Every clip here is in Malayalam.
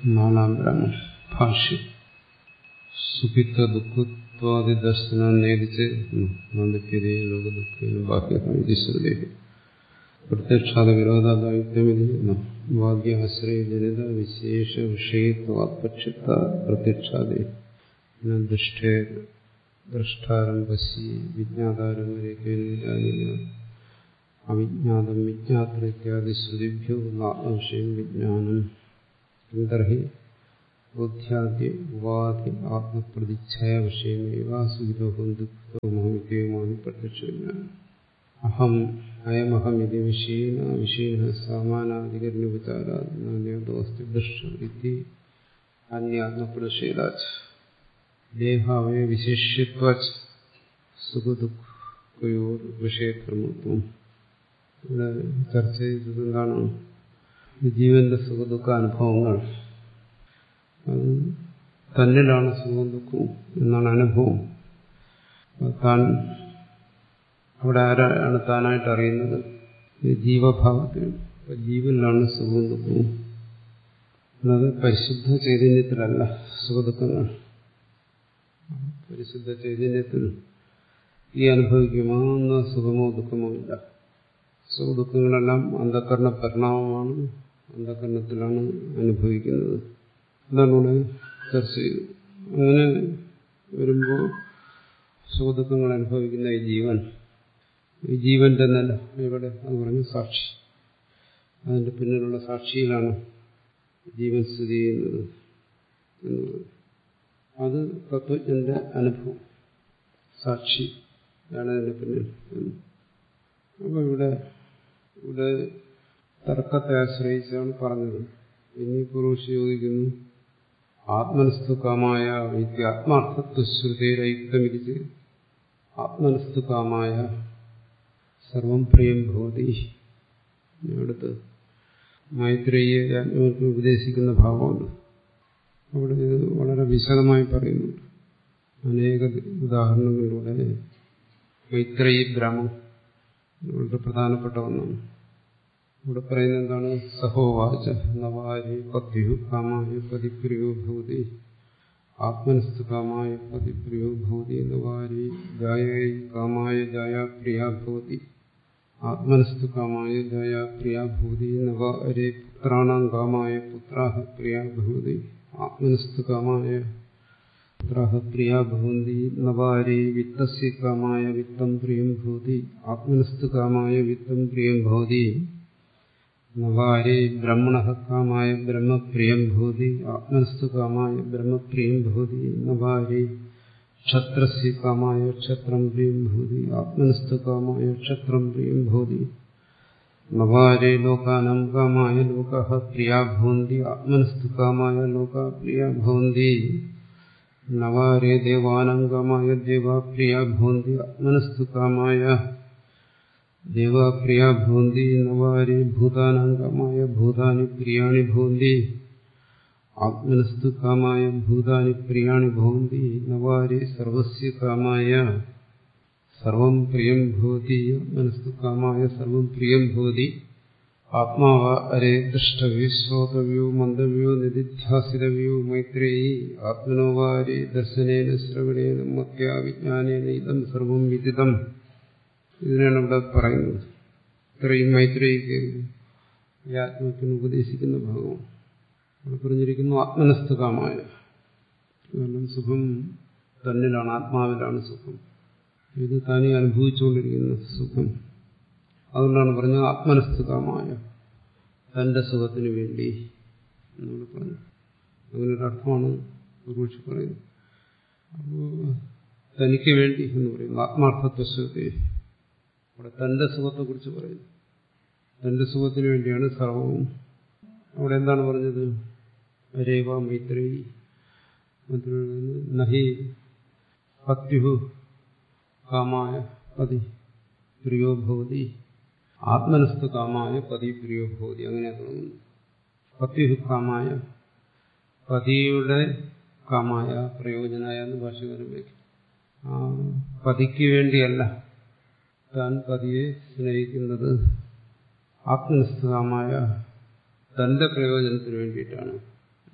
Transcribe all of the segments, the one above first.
നാലാം ബ്രഹ്മം ഭാഷ്യം സുഖിത്വ ദുഃഖത്വാദി ദർശനം നേരിച്ച് നന്ദിക്കതേ ലോകദുഃഖേന ബാഹ്യശ്രുതി പ്രത്യക്ഷാത വിരോധാദായിത്വമിതി വാദ്യാശ്രയ ജനിത വിശേഷ വിഷയത്വാത്പക്ഷിത്ത പ്രത്യക്ഷാദേ ദുഷ്ടേ ദ്രഷ്ടാരം പശ്യ വിജ്ഞാതാരം അവിജ്ഞാതം വിജ്ഞാത്ര ഇത്യാദി ശ്രുതിഭ്യോ ആത്മവിഷയം വിജ്ഞാനം തർഹി ബുദ്ധ്യാദ്യ ഉപാധി ആത്മപ്രതിച്ഛയ വിഷയമേവ സുഖിതവും ദുഃഖവുമാണ് പ്രത്യക്ഷ വിജ്ഞാനം അഹം അയമഹം ഇത് വിഷയേന വിഷയ സാമാനാധികരണോപചാരാസ്തി ദൃഷ്ട ഇതി അന്യാത്മപ്രതിഷേധാച്ച് ദേഹാവയ വിശേഷ്യത്വ സുഖദുഃഖയോർ വിഷയക്രമത്വം ഇവിടെ ചർച്ച ചെയ്തത് എന്താണ് ജീവന്റെ സുഖദുഃഖ അനുഭവങ്ങൾ അത് തന്നിലാണ് സുഖം ദുഃഖവും എന്നാണ് അനുഭവം താൻ അവിടെ ആരാണ് താനായിട്ട് അറിയുന്നത് ജീവഭാവത്തിൽ ജീവനിലാണ് സുഖവും ദുഃഖവും അത് പരിശുദ്ധ ചൈതന്യത്തിലല്ല സുഖദുഃഖങ്ങൾ പരിശുദ്ധ ചൈതന്യത്തിൽ ഈ അനുഭവിക്കുമാകുന്ന സുഖമോ ദുഃഖമോ ഇല്ല സുഖദുഃഖങ്ങളെല്ലാം അന്ധകരണ പരിണാമമാണ് അന്ധകരണത്തിലാണ് അനുഭവിക്കുന്നത് എന്താണ് ഇവിടെ ചർച്ച ചെയ്തു അങ്ങനെ വരുമ്പോൾ സുഖദുഃഖങ്ങൾ അനുഭവിക്കുന്ന ഈ ജീവൻ ഈ ജീവന്റെ നില ഇവിടെ അത് പറഞ്ഞു സാക്ഷി അതിന്റെ പിന്നിലുള്ള സാക്ഷിയിലാണ് ജീവൻ സ്ഥിതി ചെയ്യുന്നത് എന്നുള്ളത് അത് തത്വജ്ഞന്റെ അനുഭവം സാക്ഷി ആണ് അതിന്റെ പിന്നിൽ അപ്പൊ ഇവിടെ ഇവിടെ തർക്കത്തെ ആശ്രയിച്ചാണ് പറഞ്ഞത് ഇനി പുരുഷ ചോദിക്കുന്നു ആത്മനസ്തുകാമായ ആത്മാർത്ഥത്വശ്രുതിരയുക്തമിരിച്ച് ആത്മനസ്തുകാമായ സർവം പ്രിയം ഭവതി അടുത്ത് മൈത്രേയ ആത്മാർക്ക് ഉപദേശിക്കുന്ന ഭാവമുണ്ട് അവിടെ ഇത് വളരെ വിശദമായി പറയുന്നുണ്ട് അനേക ഉദാഹരണങ്ങളിലൂടെ മൈത്രേയി ബ്രാഹ്മം വളരെ പ്രധാനപ്പെട്ട ഒന്നാണ് ഇവിടെ പറയുന്നത് എന്താണ് സഹോവാച നവാരി പദ്യു കാമായ പതിപ്രിയോ ഭൂതി ആത്മനസ്തു കാമായ പതിപ്രിയോ ഭൂതി നവാരി ജായൈ കാമായ ജായ പ്രിയാ ഭൂതി ആത്മനസ്തു കാമായ ജായ പ്രിയാ ഭൂതി നവാരേ പുത്രാണാം കാമായ പുത്രാഹ പ്രിയാ ഭൂതി ആത്മനസ്തു കാമായ പുത്രാഹ പ്രിയാ ഭവന്തി നവാരേ വിത്തസ്യ കാമായ വിത്തം പ്രിയം ഭൂതി ആത്മനസ്തു കാമായ വിത്തം പ്രിയം ഭവതി നവാരേ ബ്രഹ്മണ കാമായ ബ്രഹ്മപ്രിയം ഭൂതി ആത്മനസ്തു കാമായ ബ്രഹ്മപ്രിയം ഭൂതി നവാരേ ക്ഷത്രസ്യ കാമായ ക്ഷത്രം പ്രിയം ഭൂതി ആത്മനസ്തു കാമായ ക്ഷത്രം പ്രിയം ഭൂതി നവാരേ ലോകാനം കാമായ ലോക പ്രിയാ ഭവന്തി ആത്മനസ്തു കാമായ ലോക പ്രിയാ ഭവന്തി നവാരേ ദേവാനം കാമായ ദേവാ പ്രിയാ ഭവന്തി ആത്മനസ്തു കാമായ ദേവാ പ്രിയാ ഭവന്തി നവാരി ഭൂതാനാം കാമായ ഭൂതാനി പ്രിയാണി ഭവന്തി ആത്മനസ്തു കാമായ ഭൂതാനി പ്രിയാണി ഭവന്തി നവാരി സർവസ്യ കാമായ സർവം പ്രിയം ഭവതി ആത്മനസ്തു കാമായ സർവം പ്രിയം ഭവതി ആത്മാവ അരേ ദൃഷ്ടവ്യോ ശ്രോതവ്യോ മന്ദവ്യോ നിധിധ്യാസിതവ്യോ മൈത്രേയി ആത്മനോ വാരി ദർശനേന ശ്രവണേന മത്യാവിജ്ഞാനേന ഇതം സർവം വിദിതം ഇതിനാണ് ഇവിടെ പറയുന്നത് ഇത്രയും മൈത്രേയിക്ക് ഈ ആത്മത്തിന് ഉപദേശിക്കുന്ന ഭാഗം ഇവിടെ പറഞ്ഞിരിക്കുന്നു ആത്മനസ്തുകമായ കാരണം സുഖം തന്നിലാണ് ആത്മാവിലാണ് സുഖം ഇത് താനീ അനുഭവിച്ചുകൊണ്ടിരിക്കുന്ന സുഖം അതുകൊണ്ടാണ് പറഞ്ഞത് ആത്മനസ്തുകമായ തന്റെ സുഖത്തിന് വേണ്ടി എന്നോട് പറഞ്ഞു അങ്ങനൊരർത്ഥമാണ് കുറിച്ച് പറയുന്നത് അപ്പോൾ തനിക്ക് വേണ്ടി എന്ന് പറയുന്നു ആത്മാർത്ഥത്വത്തെ അവിടെ തന്റെ സുഖത്തെക്കുറിച്ച് പറയുന്നു തന്റെ സുഖത്തിന് വേണ്ടിയാണ് സർവവും അവിടെ എന്താണ് പറഞ്ഞത് രേവ മൈത്രി നഹി പത്യുഹു കാമായ പതി പ്രിയോ ഭവതി ആത്മനസ്തു കാമായ പതി പ്രിയോ ഭവതി അങ്ങനെ തുടങ്ങുന്നു പത്യുഹു കാമായ പതിയുടെ കാമായ പ്രയോജനായ എന്ന് ഭാഷകാരൻ വയ്ക്കും പതിക്ക് വേണ്ടിയല്ല താൻ പതിയെ സ്നേഹിക്കുന്നത് ആത്മനിഷ്ഠമായ തന്റെ പ്രയോജനത്തിന് വേണ്ടിയിട്ടാണ്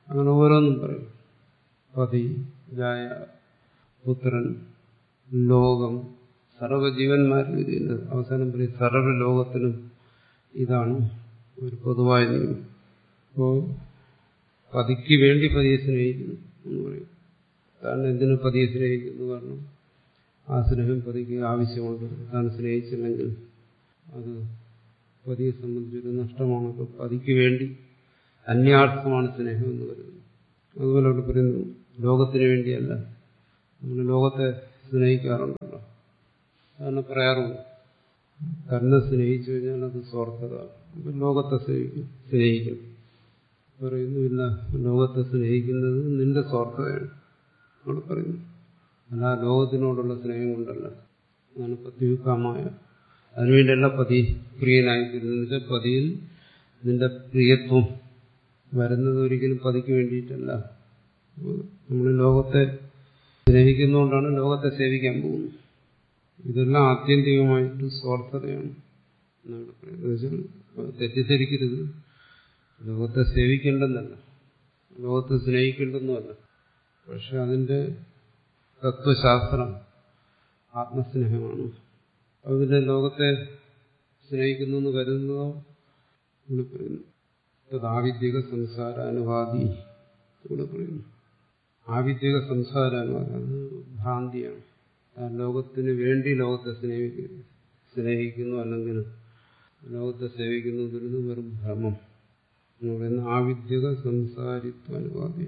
അങ്ങനെ ഓരോന്നും പറയും പതി ജായ പുത്രൻ ലോകം സർവ്വജീവന്മാരിലും ഇതിന്റെ അവസാനം പറയും സർവ്വ ലോകത്തിനും ഇതാണ് ഒരു പൊതുവായ നിയമം അപ്പോ പതിക്ക് വേണ്ടി പതിയെ സ്നേഹിക്കുന്നു എന്ന് പറയും താൻ എന്തിനു പതിയെ സ്നേഹിക്കുന്നു കാരണം ആ സ്നേഹം പതിക്ക് ആവശ്യമുണ്ട് താൻ സ്നേഹിച്ചില്ലെങ്കിൽ അത് പതിയെ സംബന്ധിച്ചൊരു നഷ്ടമാണ് അപ്പോൾ പതിക്ക് വേണ്ടി അന്യാർത്ഥമാണ് സ്നേഹം എന്ന് പറയുന്നത് അതുപോലെ അവിടെ പറയുന്നു ലോകത്തിന് വേണ്ടിയല്ല നമ്മൾ ലോകത്തെ സ്നേഹിക്കാറുണ്ടല്ലോ അതാണ് പറയാറുണ്ട് തന്നെ സ്നേഹിച്ചു കഴിഞ്ഞാൽ അത് സ്വാർത്ഥത അപ്പം ലോകത്തെ സ്നേഹിക്കും സ്നേഹിക്കും പറയുന്നുമില്ല ലോകത്തെ സ്നേഹിക്കുന്നത് നിന്റെ സ്വാർത്ഥതയാണ് അവിടെ പറയുന്നു അല്ല ലോകത്തിനോടുള്ള സ്നേഹം കൊണ്ടല്ല അതാണ് പതിയുക്കാമായ അതിനുവേണ്ടിയല്ല പതി പ്രിയനായിത്തീരുന്നത് പതിയിൽ നിന്റെ പ്രിയത്വം വരുന്നത് ഒരിക്കലും പതിക്ക് വേണ്ടിയിട്ടല്ല നമ്മൾ ലോകത്തെ സ്നേഹിക്കുന്നതുകൊണ്ടാണ് ലോകത്തെ സേവിക്കാൻ പോകുന്നത് ഇതെല്ലാം ആത്യന്തികമായിട്ട് സ്വാർത്ഥതയാണ് എന്നാണ് പറയുന്നത് തെറ്റിദ്ധരിക്കരുത് ലോകത്തെ സേവിക്കേണ്ടെന്നല്ല ലോകത്തെ സ്നേഹിക്കേണ്ടെന്നുമല്ല പക്ഷെ അതിന്റെ തത്വശാസ്ത്രം ആത്മസ്നേഹമാണ് അതിന്റെ ലോകത്തെ സ്നേഹിക്കുന്നു എന്ന് കരുതുന്നതോ ഇവിടെ പറയുന്നു ആവിദ്യക സംസാര അനുവാദി ഇവിടെ പറയുന്നു ആവിദ്യക സംസാര അനുവാദം അത് ഭ്രാന്തിയാണ് ആ ലോകത്തിന് വേണ്ടി ലോകത്തെ സ്നേഹിക്കുന്നു സ്നേഹിക്കുന്നു അല്ലെങ്കിൽ ലോകത്തെ സേവിക്കുന്നു ഇതിന് വെറും ഭ്രമം എന്ന് പറയുന്ന ആവിദ്യക സംസാരിത്വ അനുവാദി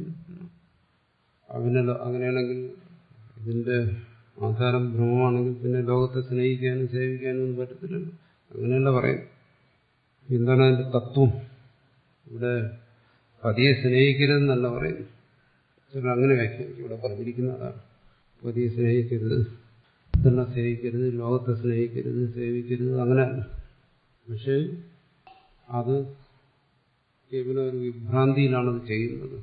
അവനല്ല അങ്ങനെയാണെങ്കിൽ ഇതിന്റെ ആധാരം ഭ്രമമാണെങ്കിൽ പിന്നെ ലോകത്തെ സ്നേഹിക്കാനും സേവിക്കാനും ഒന്നും പറ്റത്തില്ലല്ലോ അങ്ങനെയല്ല പറയുന്നത് എന്താണ് അതിന്റെ തത്വം ഇവിടെ പതിയെ സ്നേഹിക്കരുതെന്നല്ല പറയുന്നു ചിലർ അങ്ങനെ വ്യാഖ്യാനിക്കും ഇവിടെ പറഞ്ഞിരിക്കുന്ന അതാണ് പതിയെ സ്നേഹിക്കരുത് ഇതെല്ലാം സ്നേഹിക്കരുത് ലോകത്തെ സ്നേഹിക്കരുത് സേവിക്കരുത് അങ്ങനെയല്ല പക്ഷെ അത് കേവലം ഒരു വിഭ്രാന്തിയിലാണത് ചെയ്യുന്നത്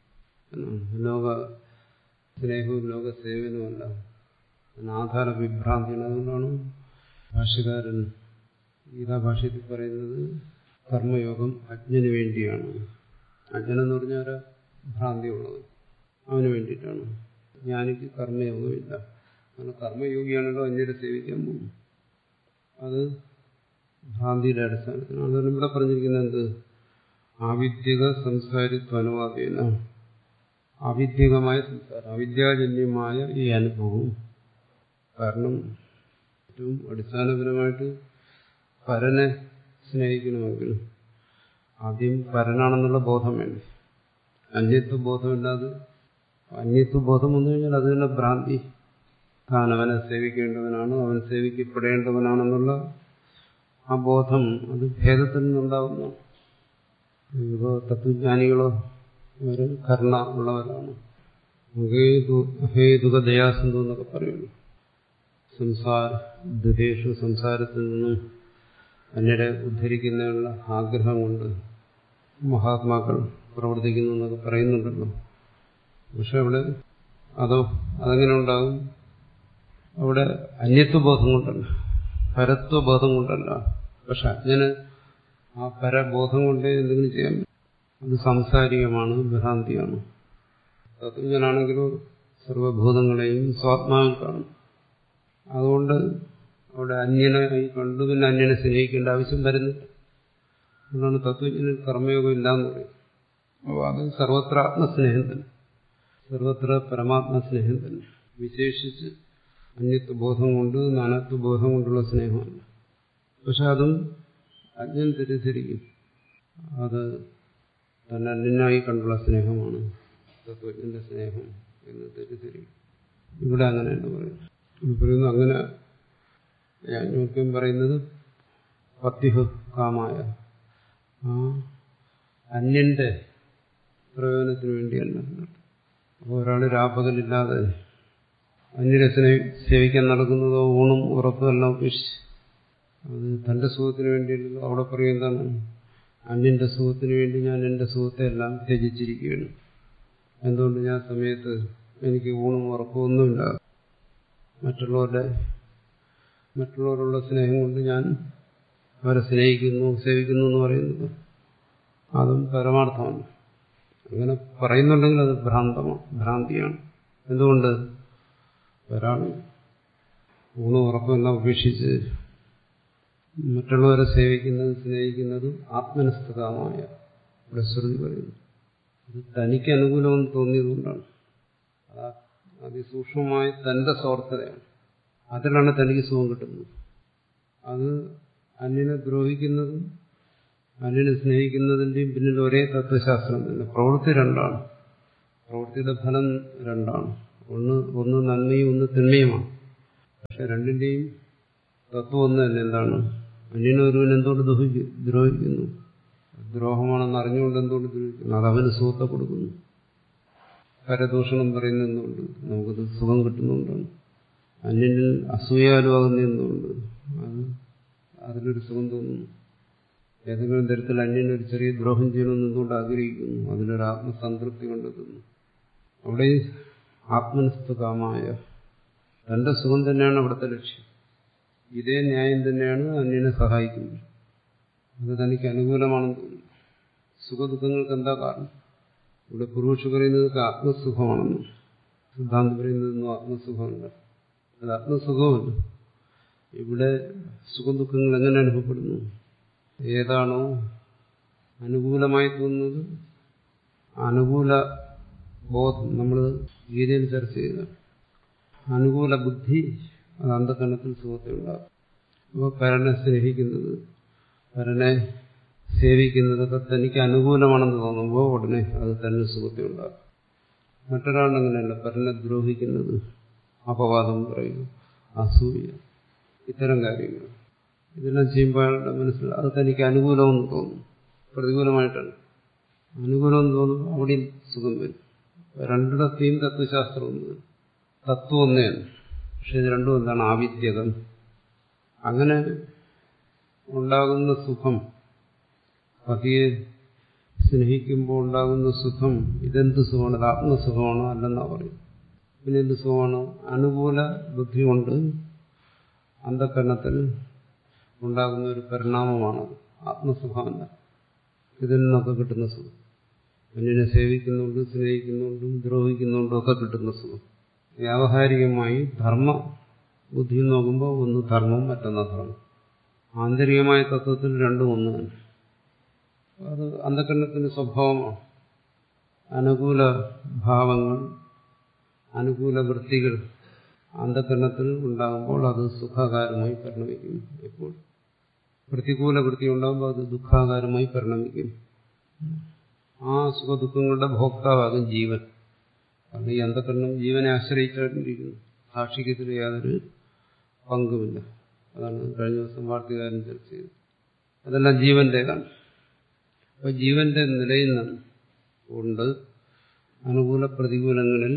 ലോക സ്നേഹവും ലോക സേവനവുമല്ല ആധാര വിഭ്രാന്തിയാണ് അതുകൊണ്ടാണ് ഭാഷ്യകാരൻ ഗീതാഭാഷ്യത്തിൽ പറയുന്നത് കർമ്മയോഗം അജ്ഞന് വേണ്ടിയാണ് അജ്ഞനെന്ന് പറഞ്ഞാൽ ഒരു ഭ്രാന്തിയുള്ളത് അവന് വേണ്ടിയിട്ടാണ് ജ്ഞാനിക്ക് കർമ്മയോഗമില്ല അങ്ങനെ കർമ്മയോഗിയാണല്ലോ അന്യരെ സേവിക്കാൻ പോകും അത് ഭ്രാന്തിയുടെ അടിസ്ഥാനത്തിലാണ് അതാണ് ഇവിടെ പറഞ്ഞിരിക്കുന്നത് എന്ത് ആവിദ്യക സംസാരിത്വ അനുവാദേന ആവിദ്യകമായ സംസാരം അവിദ്യാജന്യമായ ഈ അനുഭവം കാരണം ഏറ്റവും അടിസ്ഥാനപരമായിട്ട് പരനെ സ്നേഹിക്കണമെങ്കിൽ ആദ്യം പരനാണെന്നുള്ള ബോധം വേണ്ടി അന്യത്വ ബോധമില്ലാതെ അന്യത്വ ബോധം വന്നു കഴിഞ്ഞാൽ അത് തന്നെ ഭ്രാന്തി താൻ അവനെ സേവിക്കേണ്ടവനാണ് അവൻ സേവിക്കപ്പെടേണ്ടവനാണെന്നുള്ള ആ ബോധം അത് ഭേദത്തിൽ നിന്നുണ്ടാകുന്നു ഇപ്പോൾ തത്വജ്ഞാനികളോ അവർ കരുണ ഉള്ളവരാണ് ഹേതുക ദയാസന്ധു എന്നൊക്കെ പറയുന്നു സംസാര ദുരേഷു സംസാരത്തിൽ നിന്നും അന്യരെ ഉദ്ധരിക്കുന്നതിനുള്ള ആഗ്രഹം കൊണ്ട് മഹാത്മാക്കൾ പ്രവർത്തിക്കുന്നു എന്നൊക്കെ പറയുന്നുണ്ടല്ലോ പക്ഷെ അവിടെ അതോ അതെങ്ങനെ ഉണ്ടാകും അവിടെ അന്യത്വബോധം കൊണ്ടല്ല പരത്വബോധം കൊണ്ടല്ല പക്ഷെ അജ്ഞന് ആ പരബോധം കൊണ്ടേ എന്തെങ്കിലും ചെയ്യാൻ അത് സാംസാരികമാണ് ഭ്രാന്തിയാണ് തത്വജ്ഞനാണെങ്കിലോ സർവഭൂതങ്ങളെയും സ്വാത്മാവിൽ കാണും അതുകൊണ്ട് അവിടെ അന്യനായി കണ്ടു പിന്നെ അന്യനെ സ്നേഹിക്കേണ്ട ആവശ്യം വരുന്നില്ല അതുകൊണ്ടാണ് തത്വജ്ഞനിൽ കർമ്മയോഗം ഇല്ലാന്ന് പറയും അപ്പോൾ അത് സർവത്ര ആത്മസ്നേഹം തന്നെ സർവത്ര പരമാത്മ സ്നേഹം തന്നെ വിശേഷിച്ച് അന്യത്വബോധം കൊണ്ട് നാനത്വബോധം കൊണ്ടുള്ള സ്നേഹമല്ല പക്ഷെ അതും അജ്ഞൻ തെറ്റിദ്ധരിക്കും അത് തന്നെ അന്യനായി കണ്ടുള്ള സ്നേഹമാണ് തത്വജ്ഞന്റെ സ്നേഹം എന്ന് തെറ്റിദ്ധരിക്കും ഇവിടെ അങ്ങനെയല്ല പറയുന്നത് ഇവിടെ പറയുന്നു അങ്ങനെ യാജ്ഞോക്യം പറയുന്നത് പത്യുഹ കാമായ ആ അന്യന്റെ പ്രയോജനത്തിന് വേണ്ടിയല്ല അപ്പോൾ ഒരാൾ രാപ്പകലില്ലാതെ അന്യരെ സേവിക്കാൻ നടക്കുന്നതോ ഊണും ഉറപ്പും എല്ലാം ഉപേക്ഷിച്ച് അത് തന്റെ സുഖത്തിന് വേണ്ടിയല്ലോ അവിടെ പറയും എന്താണ് അന്യന്റെ സുഖത്തിന് വേണ്ടി ഞാൻ എന്റെ സുഖത്തെ എല്ലാം ത്യജിച്ചിരിക്കുകയാണ് എന്തുകൊണ്ട് ഞാൻ സമയത്ത് എനിക്ക് ഊണും ഉറപ്പും ഒന്നുമില്ല മറ്റുള്ളവരുടെ മറ്റുള്ളവരുള്ള സ്നേഹം കൊണ്ട് ഞാൻ അവരെ സ്നേഹിക്കുന്നു സേവിക്കുന്നു എന്ന് പറയുന്നത് അതും പരമാർത്ഥമാണ് അങ്ങനെ പറയുന്നുണ്ടെങ്കിൽ അത് ഭ്രാന്തമാണ് ഭ്രാന്തിയാണ് എന്തുകൊണ്ട് ഒരാൾ ഊണും ഉറക്കമെല്ലാം ഉപേക്ഷിച്ച് മറ്റുള്ളവരെ സേവിക്കുന്നത് സ്നേഹിക്കുന്നതും ആത്മനിഷ്ഠിതമായ ഇവിടെ ശ്രുതി പറയുന്നു ഇത് തനിക്ക് അനുകൂലമെന്ന് തോന്നിയതുകൊണ്ടാണ് അതിസൂക്ഷ്മമായ തന്റെ സ്വാർത്ഥതയാണ് അതിലാണ് തനിക്ക് സുഖം കിട്ടുന്നത് അത് അന്യനെ ദ്രോഹിക്കുന്നതും അന്യനെ സ്നേഹിക്കുന്നതിന്റെയും പിന്നിൽ ഒരേ തത്വശാസ്ത്രം തന്നെ പ്രവൃത്തി രണ്ടാണ് പ്രവൃത്തിയുടെ ഫലം രണ്ടാണ് ഒന്ന് ഒന്ന് നന്മയും ഒന്ന് തിന്മയുമാണ് പക്ഷെ രണ്ടിന്റെയും തത്വം ഒന്ന് തന്നെ എന്താണ് അന്യനെ ഒരുവൻ എന്തുകൊണ്ട് ദ്രോഹിക്കുന്നു ദ്രോഹമാണെന്ന് അറിഞ്ഞുകൊണ്ട് എന്തുകൊണ്ട് ദ്രോഹിക്കുന്നു അത് അവന് സുഖത്തെ കൊടുക്കുന്നു പരദൂഷണം പറയുന്നതുകൊണ്ട് നമുക്കത് സുഖം കിട്ടുന്നുണ്ടാണ് അന്യനിൽ അസൂയാലുവാകുന്ന എന്തുകൊണ്ട് അത് അതിലൊരു സുഖം തോന്നുന്നു ഏതെങ്കിലും തരത്തിൽ അന്യനൊരു ചെറിയ ദ്രോഹം ചെയ്യണമെന്ന് എന്തുകൊണ്ട് ആഗ്രഹിക്കുന്നു അതിലൊരു ആത്മസംതൃപ്തി കണ്ടെത്തുന്നു അവിടെ ആത്മനിസ്തുതമായ തന്റെ സുഖം തന്നെയാണ് അവിടുത്തെ ലക്ഷ്യം ഇതേ ന്യായം തന്നെയാണ് അന്യനെ സഹായിക്കുന്നത് അത് തനിക്ക് അനുകൂലമാണെന്ന് തോന്നുന്നു സുഖദുഃഖങ്ങൾക്ക് എന്താ കാരണം ഇവിടെ പുരുഷ പറയുന്നത് ആത്മസുഖമാണെന്ന് സിദ്ധാന്തം പറയുന്നതൊന്നും ആത്മസുഖമല്ല അത് ആത്മസുഖമല്ല ഇവിടെ സുഖദുഃഖങ്ങൾ എങ്ങനെ അനുഭവപ്പെടുന്നു ഏതാണോ അനുകൂലമായി തോന്നുന്നത് അനുകൂല ബോധം നമ്മൾ ഗീതയിൽ ചർച്ച ചെയ്ത അനുകൂല ബുദ്ധി അത് അന്ധകരണത്തിൽ സുഖത്തെ ഉണ്ടാകും അപ്പോൾ പരനെ സ്നേഹിക്കുന്നത് പരനെ സേവിക്കുന്നതൊക്കെ തനിക്ക് അനുകൂലമാണെന്ന് തോന്നുമ്പോൾ ഉടനെ അത് തന്നെ സുഖത്തെ ഉണ്ടാകും മറ്റൊരാളങ്ങനെയല്ല പരനെ ദ്രോഹിക്കുന്നത് അപവാദം പറയുന്നു അസൂയ ഇത്തരം കാര്യങ്ങൾ ഇതെല്ലാം ചെയ്യുമ്പോൾ അയാളുടെ മനസ്സിൽ അത് തനിക്ക് അനുകൂലമെന്ന് തോന്നും പ്രതികൂലമായിട്ടാണ് അനുകൂലമെന്ന് തോന്നുമ്പോൾ അവിടെയും സുഖം വരും രണ്ടിടത്തെയും തത്വശാസ്ത്രം ഒന്ന് തത്വം ഒന്നേയാണ് പക്ഷെ ഇത് രണ്ടും എന്താണ് ആവിദ്യകം അങ്ങനെ ഉണ്ടാകുന്ന സുഖം പതിയെ സ്നേഹിക്കുമ്പോൾ ഉണ്ടാകുന്ന സുഖം ഇതെന്ത് സുഖമാണ് ഇത് ആത്മസുഖമാണോ അല്ലെന്നാ പറയും പിന്നെ എന്ത് സുഖമാണ് അനുകൂല ബുദ്ധി കൊണ്ട് അന്ധകരണത്തിൽ ഉണ്ടാകുന്ന ഒരു പരിണാമമാണത് ആത്മസുഖമല്ല ഇതിൽ നിന്നൊക്കെ കിട്ടുന്ന സുഖം അന്യനെ സേവിക്കുന്നുണ്ടും സ്നേഹിക്കുന്നുണ്ടും ദ്രോഹിക്കുന്നുണ്ടും ഒക്കെ കിട്ടുന്ന സുഖം വ്യാവഹാരികമായി ധർമ്മ ബുദ്ധി നോക്കുമ്പോൾ ഒന്ന് ധർമ്മം മറ്റൊന്ന് ധർമ്മം ആന്തരികമായ തത്വത്തിൽ രണ്ടും ഒന്ന് തന്നെ അത് അന്ധകരണത്തിന്റെ സ്വഭാവമാണ് അനുകൂല ഭാവങ്ങൾ അനുകൂല വൃത്തികൾ അന്ധകരണത്തിൽ ഉണ്ടാകുമ്പോൾ അത് സുഖാകാരമായി പരിണമിക്കും എപ്പോൾ പ്രതികൂല വൃത്തി ഉണ്ടാകുമ്പോൾ അത് ദുഃഖാകാരമായി പരിണമിക്കും ആ സുഖദുഃഖങ്ങളുടെ ഭോക്താവാകും ജീവൻ കാരണം ഈ അന്ധകരണം ജീവനെ ആശ്രയിച്ചിരിക്കുന്നു സാക്ഷിക്കത്തിൽ യാതൊരു പങ്കുമില്ല അതാണ് കഴിഞ്ഞ ദിവസം വാർത്തകാരൻ ചർച്ച ചെയ്തത് അതെല്ലാം ജീവന്റേതാണ് അപ്പൊ ജീവന്റെ നിലയിൽ നിന്ന് കൊണ്ട് അനുകൂല പ്രതികൂലങ്ങളിൽ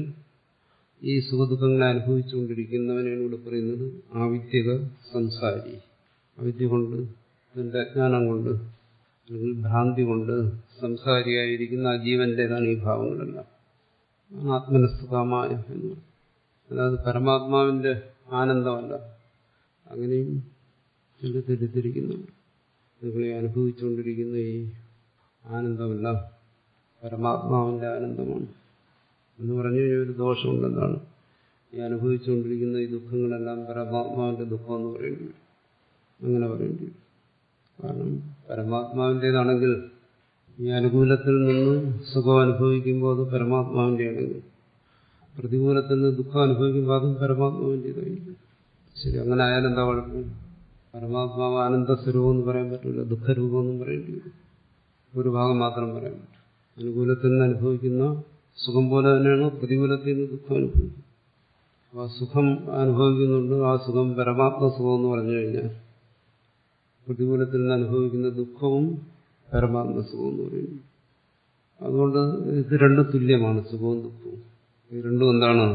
ഈ സുഖദുഃഖങ്ങളെ അനുഭവിച്ചുകൊണ്ടിരിക്കുന്നവനാണ് ഇവിടെ പറയുന്നത് ആവിദ്യക സംസാരി അവിദ്യ കൊണ്ട് ഇതിന്റെ അജ്ഞാനം കൊണ്ട് അല്ലെങ്കിൽ ഭ്രാന്തി കൊണ്ട് സംസാരിയായിരിക്കുന്ന ആ ജീവന്റേതാണ് ഈ ഭാവങ്ങളെല്ലാം ആത്മനസ്തുതമായ എന്ന് അതായത് പരമാത്മാവിന്റെ ആനന്ദമല്ല അങ്ങനെയും ചില തെറ്റിദ്ധരിക്കുന്നുണ്ട് നിങ്ങളെ അനുഭവിച്ചുകൊണ്ടിരിക്കുന്ന ഈ ആനന്ദമല്ല പരമാത്മാവിന്റെ ആനന്ദമാണ് എന്ന് പറഞ്ഞു കഴിഞ്ഞാൽ ഒരു ദോഷമുണ്ടെന്നാണ് ഈ അനുഭവിച്ചുകൊണ്ടിരിക്കുന്ന ഈ ദുഃഖങ്ങളെല്ലാം പരമാത്മാവിന്റെ ദുഃഖം എന്ന് പറയേണ്ടി വരും അങ്ങനെ പറയേണ്ടി വരും കാരണം പരമാത്മാവിൻ്റെതാണെങ്കിൽ ഈ അനുകൂലത്തിൽ നിന്ന് സുഖം അനുഭവിക്കുമ്പോൾ അത് പരമാത്മാവിന്റെ ആണെങ്കിൽ പ്രതികൂലത്തിൽ നിന്ന് ദുഃഖം അനുഭവിക്കുമ്പോൾ അതും പരമാത്മാവിൻ്റെതായിരിക്കും ശരി അങ്ങനെ ആയാലും എന്താ കുഴപ്പം പരമാത്മാവ് ആനന്ദ സ്വരൂപം എന്ന് പറയാൻ പറ്റില്ല ദുഃഖരൂപം എന്നും പറയേണ്ടി വരും ഒരു ഭാഗം മാത്രം പറയാൻ പറ്റും അനുകൂലത്തിൽ നിന്ന് അനുഭവിക്കുന്ന സുഖം പോലെ തന്നെയാണ് പ്രതികൂലത്തിൽ നിന്ന് ദുഃഖം അനുഭവിക്കുന്നത് അപ്പോൾ ആ സുഖം അനുഭവിക്കുന്നുണ്ട് ആ സുഖം പരമാത്മ സുഖം എന്ന് പറഞ്ഞു കഴിഞ്ഞാൽ പ്രതികൂലത്തിൽ നിന്ന് അനുഭവിക്കുന്ന ദുഃഖവും പരമാത്മ സുഖം എന്ന് പറയുന്നു അതുകൊണ്ട് ഇത് രണ്ടും തുല്യമാണ് സുഖവും ദുഃഖവും ഇത് രണ്ടും എന്താണ്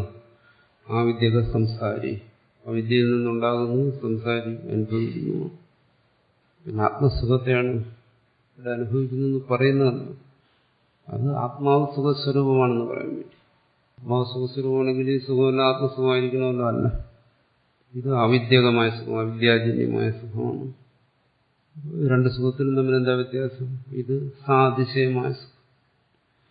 ആ വിദ്യക സംസാരി ആ വിദ്യയിൽ നിന്നുണ്ടാകുന്നു സംസാരി അനുഭവിക്കുന്നു പിന്നെ ആത്മസുഖത്തെയാണ് ഇവിടെ അനുഭവിക്കുന്നതെന്ന് പറയുന്നതല്ല അത് ആത്മാവ് സുഖസ്വരൂപമാണെന്ന് പറയാൻ വേണ്ടി ആത്മാവ് സുഖസ്വരൂപമാണെങ്കിൽ ഈ സുഖമല്ല ആത്മസുഖമായിരിക്കണമല്ലോ അല്ല ഇത് അവിദ്യകമായ സുഖം അവിദ്യാജന്യമായ സുഖമാണ് രണ്ട് സുഖത്തിനും തമ്മിൽ എന്താ വ്യത്യാസം ഇത് സാതിശയമായ സുഖം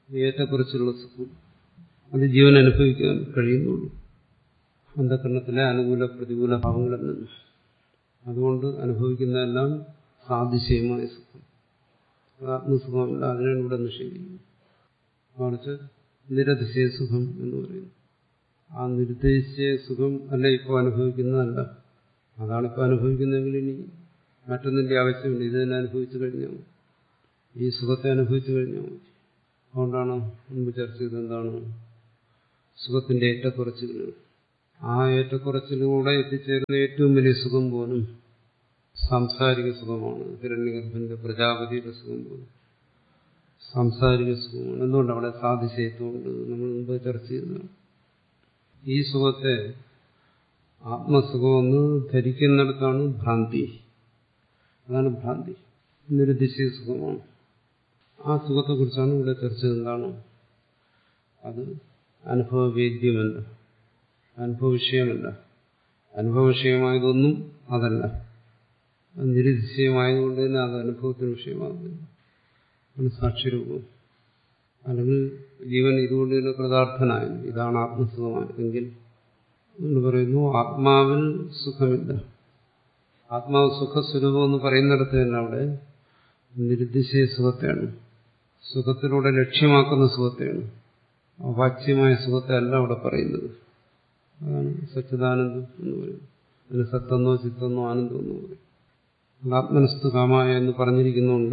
ഏറ്റക്കുറിച്ചുള്ള സുഖം അത് ജീവൻ അനുഭവിക്കാൻ കഴിയുന്നുള്ളൂ അന്ധകരണത്തിലെ അനുകൂല പ്രതികൂല ഭാവങ്ങളിൽ നിന്ന് അതുകൊണ്ട് അനുഭവിക്കുന്നതെല്ലാം സാതിശയമായ സുഖം അത് ആത്മസുഖമല്ല അതിനാണ് ഇവിടെ നിഷേധിക്കുന്നത് മറിച്ച് നിരതിശയ സുഖം എന്ന് പറയുന്നു ആ നിരുദ്ദേശിച്ച സുഖം അല്ല ഇപ്പോൾ അനുഭവിക്കുന്നതല്ല അതാണ് ഇപ്പോൾ അനുഭവിക്കുന്നതെങ്കിൽ ഇനി മറ്റൊന്നിന്റെ ആവശ്യമില്ല ഇത് തന്നെ അനുഭവിച്ചു കഴിഞ്ഞാൽ മതി. ഈ സുഖത്തെ അനുഭവിച്ചു കഴിഞ്ഞാൽ മതി അതുകൊണ്ടാണ് മുമ്പ് ചർച്ച ചെയ്തത് എന്താണ് സുഖത്തിന്റെ ഏറ്റക്കുറച്ചിലുകൾ ആ ഏറ്റക്കുറച്ചിലൂടെ എത്തിച്ചേരുന്ന ഏറ്റവും വലിയ സുഖം പോലും സാംസാരിക സുഖമാണ് ഹിരണ്യഗർഭന്റെ പ്രജാപതിയുടെ സുഖം പോലും സാംസാരിക സുഖമാണ് എന്തുകൊണ്ട് അവിടെ സാധിച്ചതുകൊണ്ട് നമ്മൾ മുമ്പ് ചർച്ച ചെയ്തതാണ് ഈ സുഖത്തെ ആത്മസുഖമെന്ന് ധരിക്കുന്നിടത്താണ് ഭ്രാന്തി അതാണ് ഭ്രാന്തി നിരുദ്ദേശിയ സുഖമാണ് ആ സുഖത്തെക്കുറിച്ചാണ് ഇവിടെ ചർച്ച എന്താണ് അത് അനുഭവവേദ്യമല്ല അനുഭവവിഷയമല്ല അനുഭവവിഷയമായതൊന്നും അതല്ല അത് നിരുദ്ദേശീയമായതുകൊണ്ട് തന്നെ അത് അനുഭവത്തിന് വിഷയമാകുന്നില്ല ആണ് സാക്ഷ്യരൂപം അല്ലെങ്കിൽ ജീവൻ ഇതുകൊണ്ട് തന്നെ കൃതാർത്ഥനായത് ഇതാണ് ആത്മസുഖമായതെങ്കിൽ എന്ന് പറയുന്നു ആത്മാവിൽ സുഖമില്ല ആത്മാവ് സുഖസ്വരൂപം എന്ന് പറയുന്നിടത്ത് തന്നെ അവിടെ നിരുദ്ദേശീയ സുഖത്തെയാണ് സുഖത്തിലൂടെ ലക്ഷ്യമാക്കുന്ന സുഖത്തെയാണ് വാച്യമായ സുഖത്തെ അല്ല അവിടെ പറയുന്നത് അതാണ് സച്ചിദാനന്ദം എന്ന് പറയുന്നത് അതിന് സത്തെന്നോ ചിത്തെന്നോ ആനന്ദം എന്നോ പറയും ആത്മനസ്തു കാമായ എന്ന് പറഞ്ഞിരിക്കുന്നുണ്ട്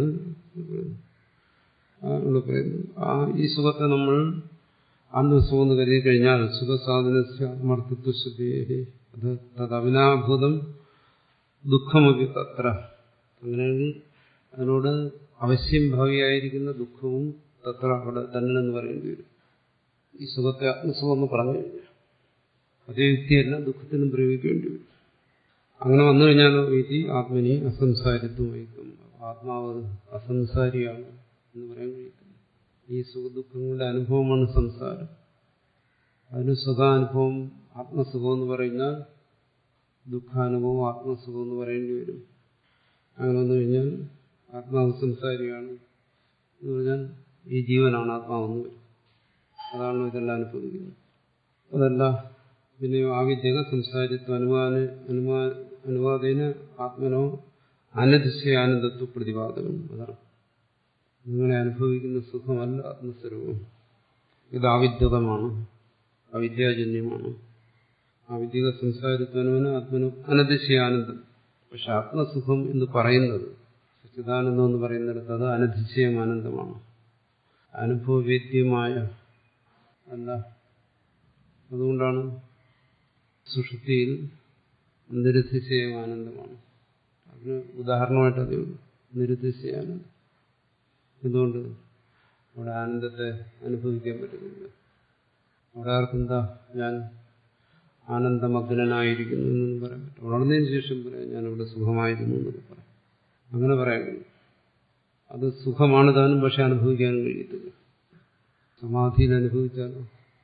ഇവിടെ പറയുന്നു ആ ഈ സുഖത്തെ നമ്മൾ ആത്മസുഖം എന്ന് കരുതി കഴിഞ്ഞാൽ സുഖസാധനമർത്ഥത്വ ശുദ്ധി അത് തദവിനാഭൂതം ദുഃഖമൊക്കെ തത്ര അങ്ങനെയാണെങ്കിൽ അതിനോട് അവശ്യം ഭാവിയായിരിക്കുന്ന ദുഃഖവും തത്ര അവിടെ തന്നെ എന്ന് പറയേണ്ടി വരും ഈ സുഖത്തെ ആത്മസുഖം എന്ന് പറഞ്ഞു കഴിഞ്ഞാൽ അതേ യുക്തിയല്ല ദുഃഖത്തിനും പ്രയോഗിക്കേണ്ടി വരും അങ്ങനെ വന്നു കഴിഞ്ഞാലോ വീതി ആത്മനി അസംസാരിത്വം വഹിക്കും ആത്മാവ് അസംസാരിയാണ് എന്ന് പറയാൻ കഴിയത്തില്ല ഈ സുഖദുഃഖങ്ങളുടെ അനുഭവമാണ് സംസാരം അതിന് സുഖാനുഭവം ആത്മസുഖം എന്ന് പറഞ്ഞാൽ ദുഃഖാനുഭവം ആത്മസുഖം എന്ന് പറയേണ്ടി വരും അങ്ങനെ വന്നു കഴിഞ്ഞാൽ ആത്മാവ് സംസാരിയാണ് എന്ന് പറഞ്ഞാൽ ഈ ജീവനാണ് ആത്മാവെന്ന് വരും അതാണ് ഇതെല്ലാം അനുഭവിക്കുന്നത് അതല്ല പിന്നെ ആവിദ്യക സംസാരിത്വ അനുമാന അനുമാ അനുവാദേന ആത്മനോ അനതിശയാനന്ദത്വ പ്രതിപാദനം അതാണ് നിങ്ങളെ അനുഭവിക്കുന്ന സുഖമല്ല ആത്മസ്വരൂപം ഇത് ആവിദ്യതമാണ് അവിദ്യാജന്യമാണ് ആവിദ്യക സംസാരിത്വനുവിന് ആത്മനു അനതിശയാനന്ദം പക്ഷെ ആത്മസുഖം എന്ന് പറയുന്നത് സച്ചിദാനന്ദം എന്ന് പറയുന്നിടത്ത് അത് അനതിശയം ആനന്ദമാണ് അനുഭവവേദ്യമായ അല്ല അതുകൊണ്ടാണ് സുഷുപ്തിയിൽ നിരുദ്ധിശയം ആനന്ദമാണ് അതിന് ഉദാഹരണമായിട്ട് അതേ ഉള്ളൂ നിരുദ്ധിശയാനന്ദം എന്തുകൊണ്ട് അവിടെ ആനന്ദത്തെ അനുഭവിക്കാൻ പറ്റുന്നില്ല അവിടെ ആർക്കെന്താ ഞാൻ ആനന്ദമഗ്നനായിരിക്കുന്നു എന്നൊന്നും പറയാൻ പറ്റും ഉണർന്നതിന് ശേഷം പറയാം ഞാനിവിടെ സുഖമായിരുന്നു എന്നൊക്കെ പറയാം അങ്ങനെ പറയാൻ കഴിയും അത് സുഖമാണ് താനും പക്ഷെ അനുഭവിക്കാനും കഴിയത്തില്ല സമാധിയിൽ അനുഭവിച്ചാലോ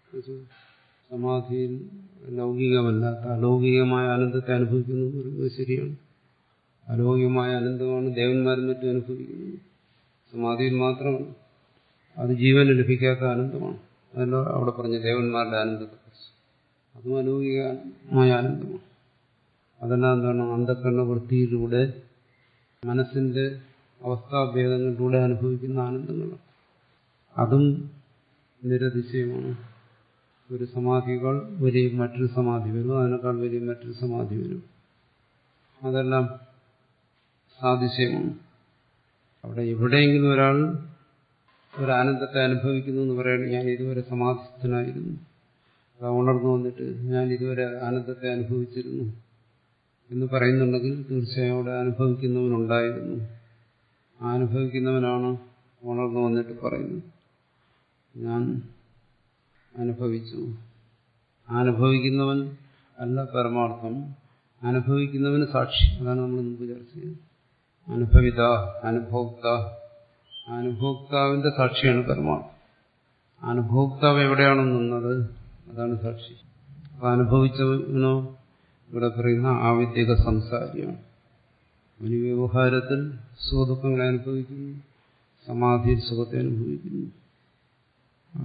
സമാധിയിൽ ലൗകികമല്ലാത്ത അലൗകികമായ ആനന്ദത്തെ അനുഭവിക്കുന്നു എന്ന് പറയുന്നത് ശരിയാണ് അലൗകികമായ ആനന്ദമാണ് ദേവന്മാരും മറ്റും അനുഭവിക്കുന്നത് സമാധിയിൽ മാത്രമാണ് അത് ജീവന് ലഭിക്കാത്ത ആനന്ദമാണ് അതല്ല അവിടെ പറഞ്ഞ ദേവന്മാരുടെ ആനന്ദത്തെക്കുറിച്ച് അതും അലൗകികമായ ആനന്ദമാണ് അതെല്ലാം എന്താണ് അന്ധക്കരണ വൃത്തിയിലൂടെ മനസ്സിന്റെ അവസ്ഥാഭേദങ്ങളിലൂടെ അനുഭവിക്കുന്ന ആനന്ദങ്ങളാണ് അതും നിരതിശയമാണ് ഒരു സമാധികൾ വലിയ മറ്റൊരു സമാധി വരും അതിനേക്കാൾ വലിയ മറ്റൊരു സമാധി വരും അതെല്ലാം സാതിശയമാണ് അവിടെ എവിടെയെങ്കിലും ഒരാൾ ഒരു ആനന്ദത്തെ അനുഭവിക്കുന്നു എന്ന് പറയുകയാണെങ്കിൽ ഞാൻ ഇതുവരെ സമാധിസ്ഥനായിരുന്നു അത് ഉണർന്നു വന്നിട്ട് ഞാൻ ഇതുവരെ ആനന്ദത്തെ അനുഭവിച്ചിരുന്നു എന്ന് പറയുന്നുണ്ടെങ്കിൽ തീർച്ചയായും അവിടെ അനുഭവിക്കുന്നവനുണ്ടായിരുന്നു ആ അനുഭവിക്കുന്നവനാണ് ഉണർന്നു വന്നിട്ട് പറയുന്നത് ഞാൻ അനുഭവിച്ചു അനുഭവിക്കുന്നവൻ അല്ല പരമാർത്ഥം അനുഭവിക്കുന്നവന് സാക്ഷി അതാണ് നമ്മൾ മുമ്പ് ചർച്ച ചെയ്തത് അനുഭവിത അനുഭോക്ത അനുഭോക്താവിന്റെ സാക്ഷിയാണ് പരമാർത്ഥം അനുഭോക്താവ് എവിടെയാണോ നിന്നത് അതാണ് സാക്ഷി അപ്പൊ അനുഭവിച്ചവനോ ഇവിടെ പറയുന്ന ആവിദ്യക സംസാരിയാണ് ഒരു വ്യവഹാരത്തിൽ സുഖദുഃഖങ്ങളെ അനുഭവിക്കുന്നു സമാധിയിൽ സുഖത്തെ അനുഭവിക്കുന്നു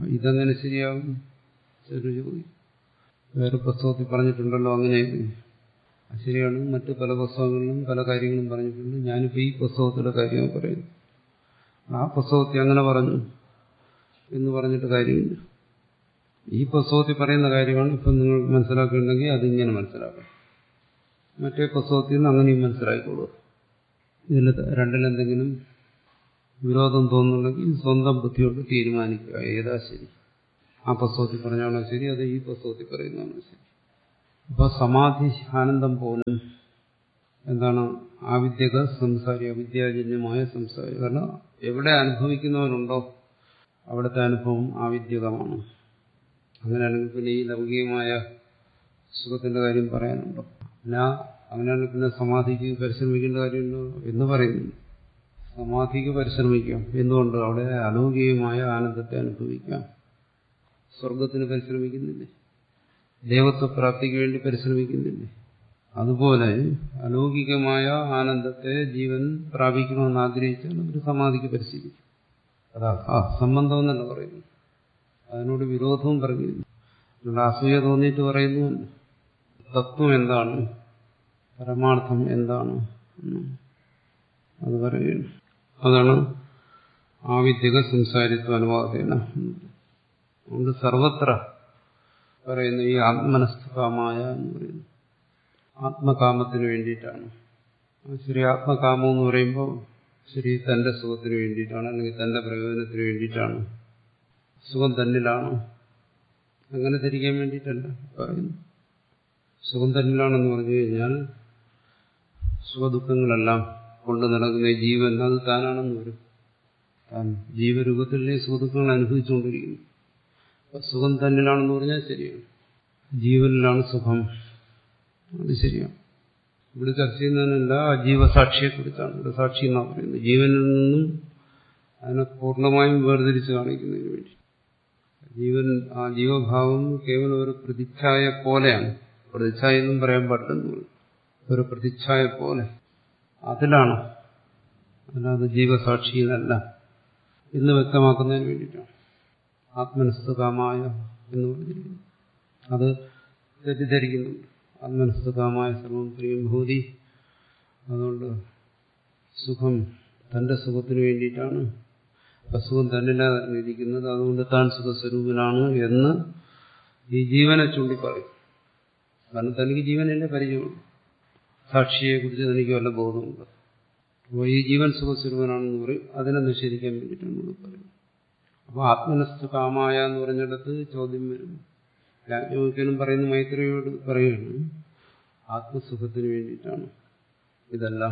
ഇതെങ്ങനെ ശരിയാകും ഒരു ചോദ്യം വേറെ പുസ്തകത്തിൽ പറഞ്ഞിട്ടുണ്ടല്ലോ അങ്ങനെ അത് ശരിയാണ് മറ്റു പല പുസ്തകങ്ങളിലും പല കാര്യങ്ങളും പറഞ്ഞിട്ടുണ്ട് ഞാനിപ്പോൾ ഈ പുസ്തകത്തിലെ കാര്യമാണ് പറയുന്നു ആ പുസ്തകത്തിൽ അങ്ങനെ പറഞ്ഞു എന്ന് പറഞ്ഞിട്ട് കാര്യമില്ല ഈ പുസ്തകത്തിൽ പറയുന്ന കാര്യമാണ് ഇപ്പം നിങ്ങൾ മനസ്സിലാക്കിയിട്ടുണ്ടെങ്കിൽ അതിങ്ങനെ മനസ്സിലാക്കണം മറ്റേ പുസ്തകത്തിൽ നിന്ന് അങ്ങനെയും മനസ്സിലായിക്കോളൂ ഇതിൽ രണ്ടിലെന്തെങ്കിലും വിരോധം തോന്നുന്നുണ്ടെങ്കിൽ സ്വന്തം ബുദ്ധിയോട് തീരുമാനിക്കുക ഏതാ ശരി ആ പുസ്തകത്തിൽ പറഞ്ഞാണോ ശരി അത് ഈ പുസ്തകത്തിൽ പറയുന്നതാണോ ശരി അപ്പൊ സമാധി ആനന്ദം പോലും എന്താണ് ആവിദ്യക സംസാരി അവിദ്യാജന്യമായ സംസാരി കാരണം എവിടെ അനുഭവിക്കുന്നവനുണ്ടോ അവിടുത്തെ അനുഭവം ആവിദ്യകമാണ് അങ്ങനെയാണെങ്കിൽ പിന്നെ ഈ ലൗകികമായ സുഖത്തിന്റെ കാര്യം പറയാനുണ്ടോ പിന്നെ അങ്ങനെയാണെങ്കിൽ പിന്നെ സമാധിക്ക് പരിശ്രമിക്കേണ്ട കാര്യമുണ്ടോ എന്ന് പറയുന്നു സമാധിക്ക് പരിശ്രമിക്കാം എന്തുകൊണ്ട് അവിടെ അലൗകികമായ ആനന്ദത്തെ അനുഭവിക്കാം സ്വർഗത്തിന് പരിശ്രമിക്കുന്നില്ലേ ദേവത്വപ്രാപ്തിക്ക് വേണ്ടി പരിശ്രമിക്കുന്നില്ലേ അതുപോലെ അലൗകികമായ ആനന്ദത്തെ ജീവൻ പ്രാപിക്കണമെന്ന് ആഗ്രഹിച്ചാൽ ഒരു സമാധിക്ക് പരിശീലിക്കും അതാ ആ സംബന്ധം എന്നല്ല പറയുന്നു അതിനോട് വിരോധവും പറയുന്നു അതുകൊണ്ട് അസൂയ തോന്നിയിട്ട് പറയുന്നു തത്വം എന്താണ് പരമാർത്ഥം എന്താണ് അത് പറയുന്നു അതാണ് ആവിദ്യക സംസാരിത്വ അനുവാദേന അതുകൊണ്ട് സർവത്ര പറയുന്ന ഈ ആത്മനസ്ഥകാമായ എന്ന് പറയുന്നു ആത്മകാമത്തിന് വേണ്ടിയിട്ടാണ് ശരി ആത്മകാമം എന്ന് പറയുമ്പോൾ ശരി തന്റെ സുഖത്തിന് വേണ്ടിയിട്ടാണ് അല്ലെങ്കിൽ തന്റെ പ്രയോജനത്തിന് വേണ്ടിയിട്ടാണ് സുഖം തന്നിലാണ് അങ്ങനെ ധരിക്കാൻ വേണ്ടിയിട്ടല്ല പറയുന്നു സുഖം തന്നിലാണെന്ന് പറഞ്ഞു കഴിഞ്ഞാൽ സുഖദുഃഖങ്ങളെല്ലാം കൊണ്ടു നടക്കുന്ന ജീവൻ അത് താനാണെന്ന് വരും താൻ ജീവരൂപത്തിലെ സുഖദുഃഖങ്ങൾ അനുഭവിച്ചുകൊണ്ടിരിക്കുന്നു അപ്പൊ സുഖം തന്നിലാണെന്ന് പറഞ്ഞാൽ ശരിയാണ് ജീവനിലാണ് സുഖം അത് ശരിയാണ് ഇവിടെ ചർച്ച ചെയ്യുന്നതിനല്ല ജീവസാക്ഷിയെക്കുറിച്ചാണ് ഇവിടെ സാക്ഷി എന്നാ പറയുന്നത് ജീവനിൽ നിന്നും അതിനെ പൂർണ്ണമായും വേർതിരിച്ച് കാണിക്കുന്നതിന് വേണ്ടി ജീവൻ ആ ജീവഭാവം കേവലം ഒരു പ്രതിച്ഛായ പോലെയാണ് പ്രതിച്ഛായ എന്നും പറയാൻ പാടില്ലെന്ന് ഒരു പ്രതിച്ഛായ പോലെ അതിലാണ് അല്ലാതെ ജീവസാക്ഷിയിലല്ല എന്ന് വ്യക്തമാക്കുന്നതിന് വേണ്ടിയിട്ടാണ് ആത്മനിസ്തുകാമായ എന്ന് പറഞ്ഞിരിക്കുന്നു അത് തെറ്റിദ്ധരിക്കുന്നുണ്ട് ആത്മനിസ്തുകാമായ സർവം പ്രിയം ഭൂതി അതുകൊണ്ട് സുഖം തന്റെ സുഖത്തിന് വേണ്ടിയിട്ടാണ് അസുഖം തന്നില്ലാതെ ഇരിക്കുന്നത് അതുകൊണ്ട് താൻ സുഖസ്വരൂപനാണ് എന്ന് ഈ ജീവനെ ചൂണ്ടി പറയും കാരണം തനിക്ക് ജീവനല്ലേ പരിചയമുള്ളൂ സാക്ഷിയെ കുറിച്ച് തനിക്ക് വല്ല ബോധമുണ്ട് അപ്പോൾ ഈ ജീവൻ സുഖസ്വരൂപനാണെന്ന് പറയും അതിനെ നിഷേധിക്കാൻ വേണ്ടിയിട്ടാണ് നമ്മൾ പറയുന്നത് അപ്പോൾ ആത്മനസ്ഥ കാമായ എന്ന് പറഞ്ഞിടത്ത് ചോദ്യം വരും രാജ്ഞവയ്ക്കനും പറയുന്ന മൈത്രിയോട് പറയുകയാണ് ആത്മസുഖത്തിന് വേണ്ടിയിട്ടാണ് ഇതെല്ലാം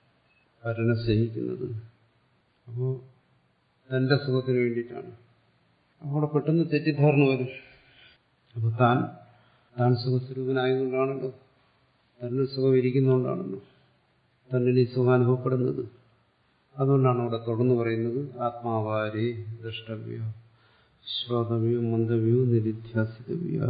പരനെ സ്നേഹിക്കുന്നത് അപ്പോൾ തന്റെ സുഖത്തിന് വേണ്ടിയിട്ടാണ് അവിടെ പെട്ടെന്ന് തെറ്റിദ്ധാരണ വരും അപ്പോൾ താൻ താൻ സുഖസ്വരൂപനായതുകൊണ്ടാണല്ലോ തന്നിൽ സുഖം ഇരിക്കുന്നതുകൊണ്ടാണല്ലോ തന്നിൽ ഈ സുഖം അനുഭവപ്പെടുന്നത് അതുകൊണ്ടാണ് അവിടെ തുടർന്ന് പറയുന്നത് ആത്മാവാരി ദ്രഷ്ടവ്യ ശ്രോതവ്യോ മന്ദവ്യോ നിരിധ്യാസിതവ്യ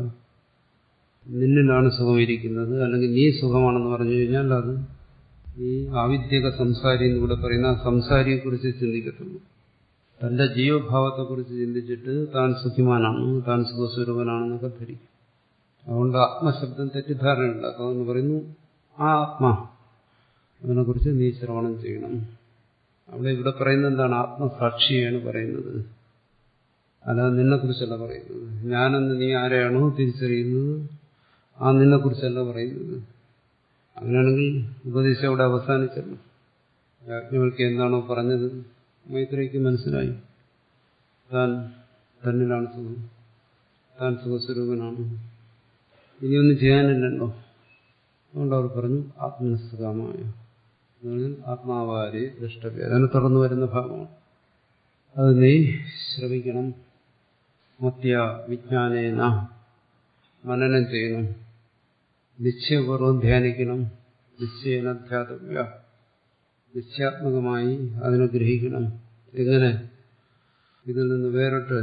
നിന്നിലാണ് സുഖം ഇരിക്കുന്നത് അല്ലെങ്കിൽ നീ സുഖമാണെന്ന് പറഞ്ഞു കഴിഞ്ഞാൽ അത് ഈ ആവിദ്യക സംസാരി എന്നിവിടെ പറയുന്ന ആ സംസാരിയെക്കുറിച്ച് ചിന്തിക്കത്തുള്ളൂ തന്റെ ജീവഭാവത്തെക്കുറിച്ച് ചിന്തിച്ചിട്ട് താൻ സുഖിമാനാണ് താൻ സുഖസ്വരൂപനാണെന്നൊക്കെ ധരിക്കും അതുകൊണ്ട് ആത്മശബ്ദം തെറ്റിദ്ധാരണയുണ്ടാക്കും അതെന്ന് പറയുന്നു ആ ആത്മാ അതിനെക്കുറിച്ച് നീ ശ്രവണം ചെയ്യണം അവിടെ ഇവിടെ പറയുന്നത് എന്താണ് ആത്മസാക്ഷിയാണ് പറയുന്നത് അല്ലാതെ നിന്നെക്കുറിച്ചല്ല പറയുന്നത് ഞാനെന്ന് നീ ആരെയാണോ തിരിച്ചറിയുന്നത് ആ നിന്നെക്കുറിച്ചല്ല പറയുന്നത് അങ്ങനെയാണെങ്കിൽ ഉപദേശം അവിടെ അവസാനിച്ചല്ലോ യാജ്ഞവൽക്ക് എന്താണോ പറഞ്ഞത് മൈത്രയ്ക്ക് മനസ്സിലായി താൻ തന്നിലാണ് സുഖം താൻ സുഖസ്വരൂപനാണ് ഇനിയൊന്നും ചെയ്യാനില്ലല്ലോ അതുകൊണ്ട് അവർ പറഞ്ഞു ആത്മനിസ്തുകമായ ആത്മാവാരെ ദൃഷ്ടവ്യ അതിന് തുറന്നു വരുന്ന ഭാഗമാണ് അത് നീ ശ്രവിക്കണം മത്യ വിജ്ഞാനേന മനനം ചെയ്യണം നിശ്ചയപൂർവ്വം ധ്യാനിക്കണം നിശ്ചയന ധ്യാതവ്യ നിശ്ചയാത്മകമായി അതിനെ ഗ്രഹിക്കണം എങ്ങനെ ഇതിൽ നിന്ന് വേറിട്ട്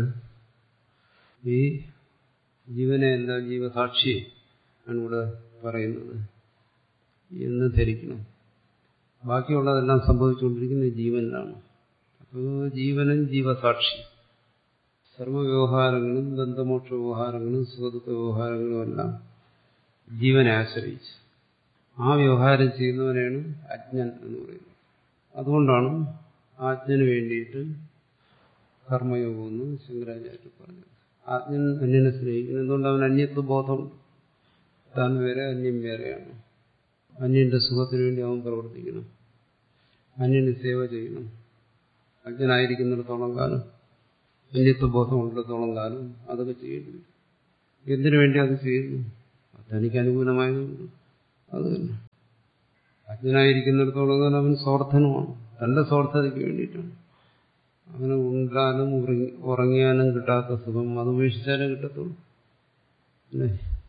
ഈ ജീവനെ അല്ല ജീവസാക്ഷി ആണ് ഇവിടെ പറയുന്നത് എന്ന് ധരിക്കണം ബാക്കിയുള്ളതെല്ലാം സംഭവിച്ചുകൊണ്ടിരിക്കുന്നത് ജീവനിലാണ് അപ്പോൾ ജീവനും ജീവസാക്ഷി സർവവ്യവഹാരങ്ങളും ബന്ധമോക്ഷ വ്യവഹാരങ്ങളും സുഖദുഃഖ വ്യവഹാരങ്ങളും എല്ലാം ജീവനെ ആശ്രയിച്ച് ആ വ്യവഹാരം ചെയ്യുന്നവനെയാണ് അജ്ഞൻ എന്ന് പറയുന്നത് അതുകൊണ്ടാണ് ആജ്ഞന് വേണ്ടിയിട്ട് കർമ്മയോഗം എന്ന് ശങ്കരാചാര്യ പറഞ്ഞത് ആജ്ഞൻ അന്യനെ സ്നേഹിക്കുന്നത് എന്തുകൊണ്ട് അവൻ അന്യത്വ ബോധമുണ്ട് താൻ വേറെ അന്യം വേറെയാണ് അന്യന്റെ സുഖത്തിന് വേണ്ടി അവൻ പ്രവർത്തിക്കണം അന്യന് സേവ ചെയ്യണം അജ്ഞനായിരിക്കുന്നിടത്തോളം കാലം അന്യത്വ ബോധം ഉള്ളിടത്തോളം കാലം അതൊക്കെ ചെയ്യേണ്ടി വരും എന്തിനു വേണ്ടി അത് ചെയ്യുന്നു തനിക്ക് അനുകൂലമായതുകൊണ്ട് അത് തന്നെ അജ്ഞനായിരിക്കുന്നിടത്തോളം കാലം അവൻ സ്വാർത്ഥനുമാണ് തന്റെ സ്വാർത്ഥതയ്ക്ക് വേണ്ടിയിട്ടാണ് അവന് ഉണ്ടാലും ഉറങ്ങി ഉറങ്ങിയാലും കിട്ടാത്ത സുഖം അത് ഉപേക്ഷിച്ചാലേ കിട്ടത്തുള്ളൂ അല്ലേ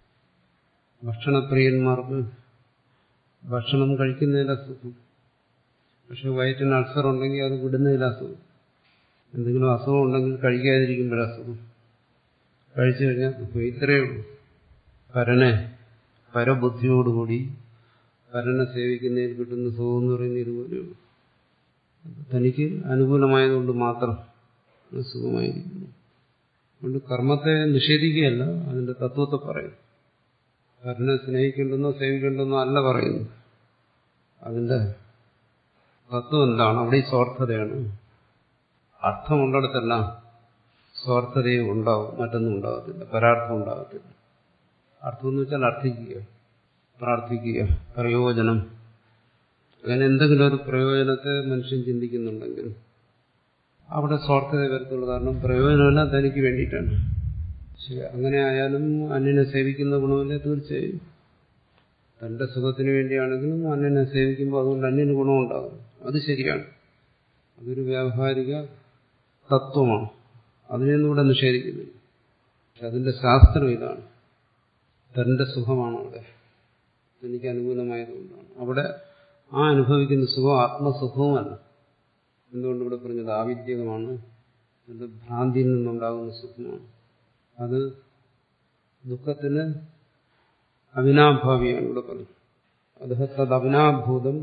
ഭക്ഷണപ്രിയന്മാർക്ക് ഭക്ഷണം കഴിക്കുന്നതിൽ അസുഖം പക്ഷെ വയറ്റിന് അൾസർ ഉണ്ടെങ്കിൽ അത് വിടുന്നതിൽ അസുഖം എന്തെങ്കിലും അസുഖം ഉണ്ടെങ്കിൽ കഴിക്കാതിരിക്കുമ്പോൾ അസുഖം കഴിച്ചു കഴിഞ്ഞാൽ ഇത്രയേ ഉള്ളൂ പരനെ പരബുദ്ധിയോടുകൂടി പരനെ സേവിക്കുന്നതിൽ കിട്ടുന്ന സുഖം എന്ന് പറയുന്നത് ഇതുപോലെയുള്ളൂ തനിക്ക് അനുകൂലമായതുകൊണ്ട് മാത്രം സുഖമായിരിക്കുന്നു അതുകൊണ്ട് കർമ്മത്തെ നിഷേധിക്കുകയല്ല അതിന്റെ തത്വത്തെ പറയും പരനെ സ്നേഹിക്കേണ്ടെന്നോ സേവിക്കേണ്ടെന്നോ അല്ല പറയുന്നു അതിന്റെ തത്വം എന്താണ് അവിടെ ഈ സ്വാർത്ഥതയാണ് അർത്ഥമുള്ളിടത്തെല്ലാം സ്വാർത്ഥതയും ഉണ്ടാവും മറ്റൊന്നും ഉണ്ടാകത്തില്ല പരാർത്ഥം ഉണ്ടാകത്തില്ല അർത്ഥം എന്ന് വെച്ചാൽ അർത്ഥിക്കുക പ്രാർത്ഥിക്കുക പ്രയോജനം അങ്ങനെ എന്തെങ്കിലും ഒരു പ്രയോജനത്തെ മനുഷ്യൻ ചിന്തിക്കുന്നുണ്ടെങ്കിൽ അവിടെ സ്വാർത്ഥത വരത്തുള്ളൂ കാരണം പ്രയോജനമെല്ലാം തനിക്ക് വേണ്ടിയിട്ടാണ് ശരി അങ്ങനെ ആയാലും അന്യനെ സേവിക്കുന്ന ഗുണമല്ലേ തീർച്ചയായും തന്റെ സുഖത്തിന് വേണ്ടിയാണെങ്കിലും അന്യനെ സേവിക്കുമ്പോൾ അതുകൊണ്ട് അന്യന് ഗുണമുണ്ടാകും അത് ശരിയാണ് അതൊരു വ്യാവഹാരിക തത്വമാണ് അതിനെയൊന്നും ഇവിടെ നിഷേധിക്കുന്നില്ല പക്ഷെ അതിന്റെ ശാസ്ത്രം ഇതാണ് തന്റെ സുഖമാണ് അവിടെ എനിക്ക് അനുകൂലമായതുകൊണ്ടാണ് അവിടെ ആ അനുഭവിക്കുന്ന സുഖം ആത്മസുഖവുമല്ല എന്തുകൊണ്ട് ഇവിടെ പറഞ്ഞത് ആവിദ്യകമാണ് അത് ഭ്രാന്തിയിൽ നിന്നുണ്ടാകുന്ന സുഖമാണ് അത് ദുഃഖത്തിന് അവിനാഭാവിയാണ് ഇവിടെ പറഞ്ഞത് അത് തത് അവിനാഭൂതം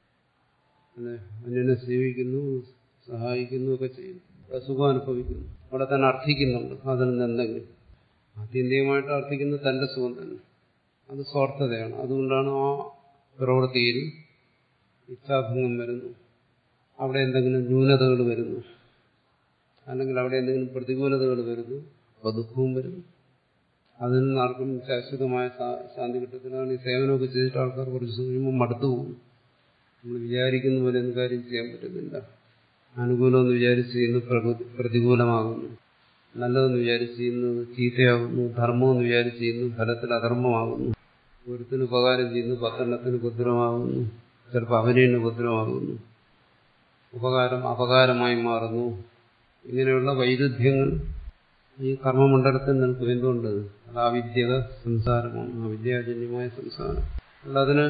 അന്യനെ സേവിക്കുന്നു സഹായിക്കുന്നു ഒക്കെ ചെയ്യുന്നു അവിടെ സുഖം അനുഭവിക്കുന്നു അവിടെ തന്നെ അർത്ഥിക്കുന്നുണ്ട് അതിൽ നിന്ന് എന്തെങ്കിലും ആത്യന്തികമായിട്ട് അർത്ഥിക്കുന്നത് തന്റെ സുഖം തന്നെ അത് സ്വാർത്ഥതയാണ് അതുകൊണ്ടാണ് ആ പ്രവൃത്തിയിൽ ഇച്ഛാഭംഗം വരുന്നു അവിടെ എന്തെങ്കിലും ന്യൂനതകൾ വരുന്നു അല്ലെങ്കിൽ അവിടെ എന്തെങ്കിലും പ്രതികൂലതകൾ വരുന്നു അപ്പോൾ ദുഃഖവും വരുന്നു അതിൽ നിന്ന് ആർക്കും ശാശ്വതമായ ശാന്തി കിട്ടത്തിലാണ് ഈ സേവനമൊക്കെ ചെയ്തിട്ട് ആൾക്കാർ കുറച്ച് കഴിയുമ്പോൾ മടുത്തു പോകും നമ്മൾ വിചാരിക്കുന്ന പോലെ ഒന്നും കാര്യം ചെയ്യാൻ പറ്റുന്നില്ല അനുകൂലമെന്ന് വിചാരിച്ച് ചെയ്യുന്നത് പ്രതികൂലമാകുന്നു നല്ലതെന്ന് വിചാരിച്ച് ചെയ്യുന്നത് ചീത്തയാകുന്നു ധർമ്മമെന്ന് വിചാരിച്ച് ചെയ്യുന്നു ഫലത്തിൽ അധർമ്മമാകുന്നു ഒരുത്തിന് ഉപകാരം ചെയ്യുന്നു പത്തെണ്ണത്തിന് ഉപദ്രവമാകുന്നു ചിലപ്പോൾ അവനേന് ഉപദ്രവമാകുന്നു ഉപകാരം അപകാരമായി മാറുന്നു ഇങ്ങനെയുള്ള വൈരുദ്ധ്യങ്ങൾ ഈ കർമ്മമണ്ഡലത്തിൽ നിൽക്കും എന്തുകൊണ്ട് അത് അവിദ്യക സംസാരമാണ് അവിദ്യാജന്യമായ സംസാരം അല്ല അതിന്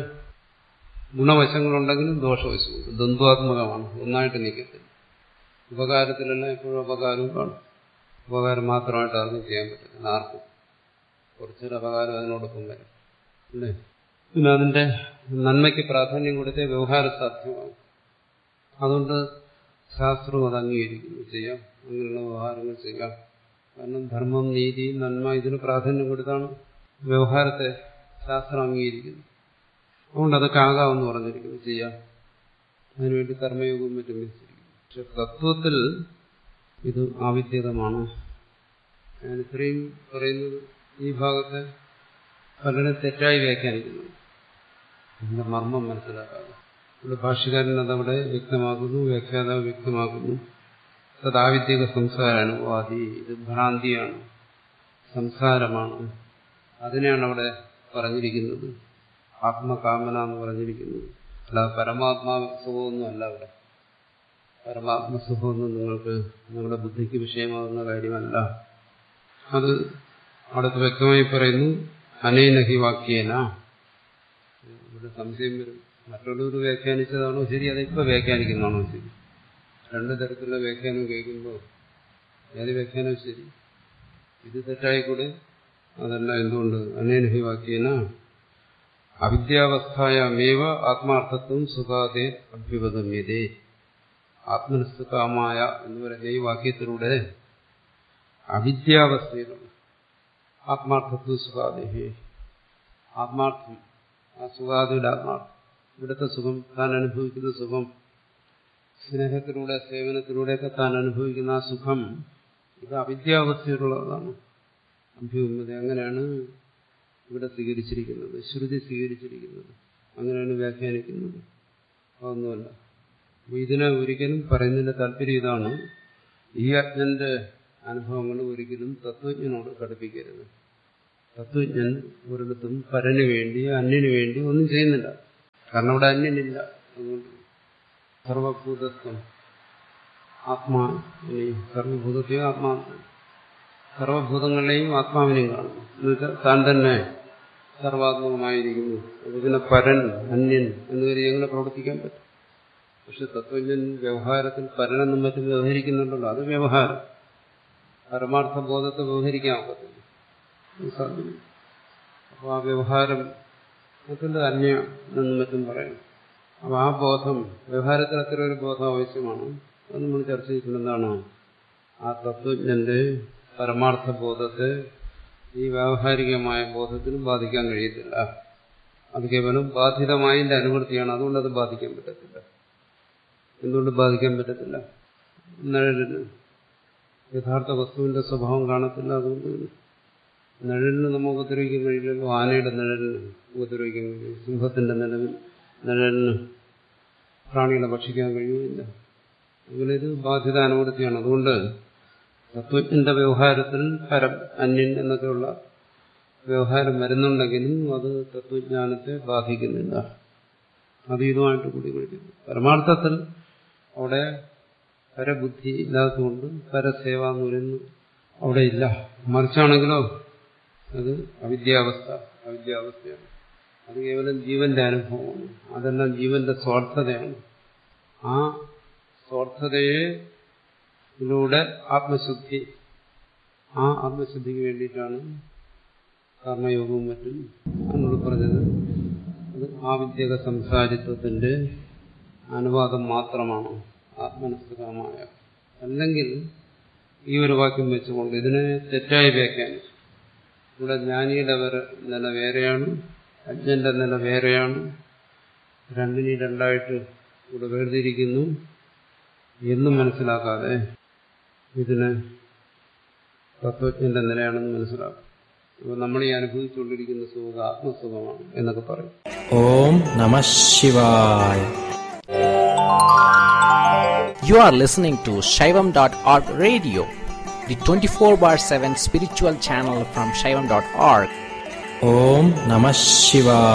ഗുണവശങ്ങളുണ്ടെങ്കിലും ദോഷവശമുണ്ട് ദ്വന്ദ്വാത്മകമാണ് ഒന്നായിട്ട് നിൽക്കത്തില്ല ഉപകാരത്തിലെല്ലാം എപ്പോഴും അപകാരവും കാണും ഉപകാരം മാത്രമായിട്ട് ആർക്കും ചെയ്യാൻ പറ്റില്ല ആർക്കും കുറച്ചൊരു അപകാരം അതിനോടൊപ്പം വരും അല്ലേ പിന്നെ അതിന്റെ നന്മയ്ക്ക് പ്രാധാന്യം കൊടുത്തേ വ്യവഹാര സാധ്യമാകും അതുകൊണ്ട് ശാസ്ത്രവും അത് അംഗീകരിക്കുന്നു ചെയ്യാം അങ്ങനെയുള്ള വ്യവഹാരങ്ങൾ ചെയ്യാം കാരണം ധർമ്മം നീതി നന്മ ഇതിന് പ്രാധാന്യം കൊടുത്താണ് വ്യവഹാരത്തെ ശാസ്ത്രം അംഗീകരിക്കുന്നത് അതുകൊണ്ട് അതൊക്കെ ആകാമെന്ന് പറഞ്ഞിരിക്കുന്നു ചെയ്യാം അതിനുവേണ്ടി കർമ്മയോഗവും മറ്റും വിധിച്ചിരിക്കുന്നു പക്ഷെ തത്വത്തിൽ ഇത് ആവിദ്യതമാണ് ഞാൻ ഇത്രയും പറയുന്നത് ഈ ഭാഗത്തെ പലരെ തെറ്റായി വ്യാഖ്യാനിക്കുന്നു ഇതിന്റെ മർമ്മം മനസ്സിലാക്കാതെ ഇവിടെ ഭാഷ്യകാരൻ അതവിടെ വ്യക്തമാക്കുന്നു വ്യാഖ്യാതാവ് വ്യക്തമാക്കുന്നു തദാവിദ്യക സംസാര അനുവാദി ഇത് ഭ്രാന്തിയാണ് സംസാരമാണ് അതിനെയാണ് അവിടെ പറഞ്ഞിരിക്കുന്നത് ആത്മകാമന എന്ന് പറഞ്ഞിരിക്കുന്നത് അല്ല പരമാത്മാ സുഖമൊന്നും അല്ല അവിടെ പരമാത്മസുഖമൊന്നും നിങ്ങൾക്ക് നിങ്ങളുടെ ബുദ്ധിക്ക് വിഷയമാകുന്ന കാര്യമല്ല അത് അവിടുത്തെ വ്യക്തമായി പറയുന്നു അനേനഹി വാക്യേന ഇവിടെ സംശയം വരും മറ്റുള്ളവർ വ്യാഖ്യാനിച്ചതാണോ ശരി അതിപ്പോ വ്യാഖ്യാനിക്കുന്നതാണോ ശരി രണ്ടു തരത്തിലുള്ള വ്യാഖ്യാനം കേൾക്കുമ്പോൾ ഏത് വ്യാഖ്യാനം ശരി ഇത് തെറ്റായിക്കൂടെ അതല്ല എന്തുകൊണ്ട് അനേനഹി വാക്യേന അവിദ്യാവസ്ഥായമേവ ആത്മാർത്ഥത്വം സുഖാതെ അഭ്യുപഗമ്യതേ ആത്മനിസ്തുകാമായ എന്ന് പറയുന്ന ഈ വാക്യത്തിലൂടെ അവിദ്യാവസ്ഥയിലുള്ള ആത്മാർത്ഥത്വ സുഖാദേഹി ആത്മാർത്ഥം ആ സുഖാദിയുടെ ആത്മാർത്ഥം ഇവിടുത്തെ സുഖം താൻ അനുഭവിക്കുന്ന സുഖം സ്നേഹത്തിലൂടെ സേവനത്തിലൂടെയൊക്കെ താൻ അനുഭവിക്കുന്ന ആ സുഖം ഇത് അവിദ്യാവസ്ഥയിലുള്ളതാണ് അഭ്യൂമത അങ്ങനെയാണ് ഇവിടെ സ്വീകരിച്ചിരിക്കുന്നത് ശ്രുതി സ്വീകരിച്ചിരിക്കുന്നത് അങ്ങനെയാണ് വ്യാഖ്യാനിക്കുന്നത് അതൊന്നുമല്ല അപ്പൊ ഇതിനെ ഒരിക്കലും പറയുന്നതിന്റെ താല്പര്യം ഇതാണ് ഈ അജ്ഞന്റെ അനുഭവങ്ങൾ ഒരിക്കലും തത്വജ്ഞനോട് ഘടിപ്പിക്കരുത് തത്വജ്ഞൻ ഒരിടത്തും പരന് വേണ്ടി അന്യന് വേണ്ടി ഒന്നും ചെയ്യുന്നില്ല കാരണം ഇവിടെ അന്യനില്ല അതുകൊണ്ട് സർവഭൂതത്വം ആത്മാ ഇനി സർവഭൂതത്തെയോ ആത്മാ സർവഭൂതങ്ങളെയും ആത്മാവിനെയും കാണുന്നു എന്നുവെച്ചാൽ താൻ തന്നെ സർവാത്മകമായിരിക്കുന്നു അത് പിന്നെ പരൻ അന്യൻ എന്നുവരെ എങ്ങനെ പ്രവർത്തിക്കാൻ പറ്റും പക്ഷെ തത്വജ്ഞൻ വ്യവഹാരത്തിൽ പരനെന്നും മറ്റും വ്യവഹരിക്കുന്നുണ്ടല്ലോ അത് വ്യവഹാരം പരമാർത്ഥ ബോധത്തെ വ്യവഹരിക്കാൻ ഒക്കത്തില്ല സാധ്യത അപ്പോൾ ആ വ്യവഹാരം അതിൻ്റെ അന്യ എന്നും മറ്റും പറയണം അപ്പോൾ ആ ബോധം വ്യവഹാരത്തിൽ അത്ര ഒരു ബോധം ആവശ്യമാണ് അത് നമ്മൾ ചർച്ച ചെയ്തിട്ടുണ്ട് എന്താണ് ആ തത്വജ്ഞന്റെ പരമാർത്ഥ ബോധത്തെ ഈ വ്യാവഹാരികമായ ബോധത്തിന് ബാധിക്കാൻ കഴിയത്തില്ല അത് കേവലം ബാധിതമായതിന്റെ അനുവൃത്തിയാണ് അതുകൊണ്ട് അത് ബാധിക്കാൻ പറ്റത്തില്ല എന്തുകൊണ്ട് ബാധിക്കാൻ പറ്റത്തില്ല നിഴലിന് യഥാർത്ഥ വസ്തുവിന്റെ സ്വഭാവം കാണത്തില്ല അതുകൊണ്ട് നിഴലിന് നമ്മൾ ഉപദ്രവിക്കാൻ കഴിയില്ലല്ലോ ആനയുടെ നിഴലിന് ഉപദ്രവിക്കാൻ കഴിയും സിംഹത്തിന്റെ നിലവിൽ നിഴലിന് പ്രാണികളെ ഭക്ഷിക്കാൻ കഴിയുമില്ല അങ്ങനെ ഇത് ബാധ്യത അനുവൃത്തിയാണ് അതുകൊണ്ട് തത്വജ്ഞന്റെ വ്യവഹാരത്തിൽ പരം അന്യൻ എന്നൊക്കെയുള്ള വ്യവഹാരം വരുന്നുണ്ടെങ്കിലും അത് തത്വജ്ഞാനത്തെ ബാധിക്കുന്നില്ല അത് ഇതുമായിട്ട് കൂടി കഴിക്കുന്നു പരമാർത്ഥത്തിൽ അവിടെ പരബുദ്ധി ഇല്ലാത്തതുകൊണ്ട് പരസേവ എന്ന് പറയുന്നു അവിടെ ഇല്ല മറിച്ചാണെങ്കിലോ അത് അവിദ്യാവസ്ഥ അവിദ്യാവസ്ഥയാണ് അത് കേവലം ജീവന്റെ അനുഭവമാണ് അതെല്ലാം ജീവന്റെ സ്വാർത്ഥതയാണ് ആ സ്വാർത്ഥതയെ ഇതിലൂടെ ആത്മശുദ്ധി ആ ആത്മശുദ്ധിക്ക് വേണ്ടിയിട്ടാണ് കർമ്മയോഗവും മറ്റും എന്നോട് പറഞ്ഞത് അത് ആവിദ്യക സംസാരിത്വത്തിന്റെ അനുവാദം മാത്രമാണ് ആത്മനസ്സുഖമായ അല്ലെങ്കിൽ ഈ ഒരു വാക്യം വെച്ചുകൊണ്ട് ഇതിനെ തെറ്റായി വ്യാഖ്യാനിച്ചു ഇവിടെ ജ്ഞാനിയുടെ നില വേറെയാണ് അജ്ഞന്റെ നില വേറെയാണ് രണ്ടിനി രണ്ടായിട്ട് ഇവിടെ വേർതിരിക്കുന്നു എന്നും മനസ്സിലാക്കാതെ ഇതിന് തത്വജ്ഞന്റെ നിലയാണെന്ന് മനസ്സിലാക്കും അപ്പോൾ നമ്മൾ ഈ അനുഭവിച്ചുകൊണ്ടിരിക്കുന്ന സുഖം ആത്മസുഖമാണ് എന്നൊക്കെ പറയും ഓം നമ ശിവായ You are listening to Shaivam.org radio, the 24 bar 7 spiritual channel from Shaivam.org. ഓം നമ ശിവായ